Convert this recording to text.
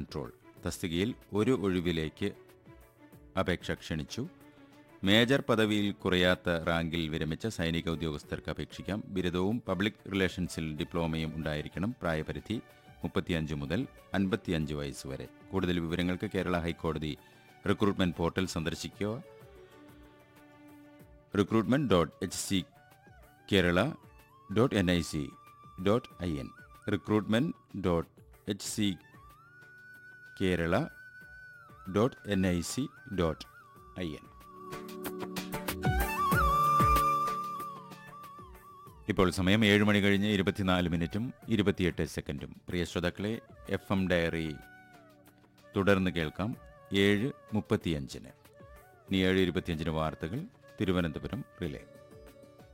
control തസ്തികയിൽ ഒരു ഒഴിവിലേക്ക് അപേക്ഷ ക്ഷണിച്ചു മേജർ പദവിയിൽ കുറയാത്ത റാങ്കിൽ വിരമിച്ച സൈനിക ഉദ്യോഗസ്ഥർക്ക് അപേക്ഷിക്കാം ബിരുദവും പബ്ലിക് റിലേഷൻസിൽ ഡിപ്ലോമയും ഉണ്ടായിരിക്കണം പ്രായപരിധി മുപ്പത്തിയഞ്ച് മുതൽ അൻപത്തിയഞ്ച് വയസ്സ് വരെ കൂടുതൽ വിവരങ്ങൾക്ക് കേരള ഹൈക്കോടതി റിക്രൂട്ട്മെന്റ് പോർട്ടൽ സന്ദർശിക്കുക recruitment dot H C Kerala dot N I C dot I N recruitment dot H C Kerala dot N I C dot I N ഇപ്പോൾ സമയം ഏഴ് മണി കഴിഞ്ഞ് ഇരുപത്തിനാല് മിനിറ്റും ഇരുപത്തിയെട്ട് സെക്കൻഡും പ്രിയ ശ്രോതാക്കളെ എഫ് എം ഡയറി തുടർന്ന് കേൾക്കാം ഏഴ് മുപ്പത്തിയഞ്ചിന് ഇനി ഏഴ് ഇരുപത്തിയഞ്ചിന് വാർത്തകൾ തിരുവനന്തപുരം റിലേ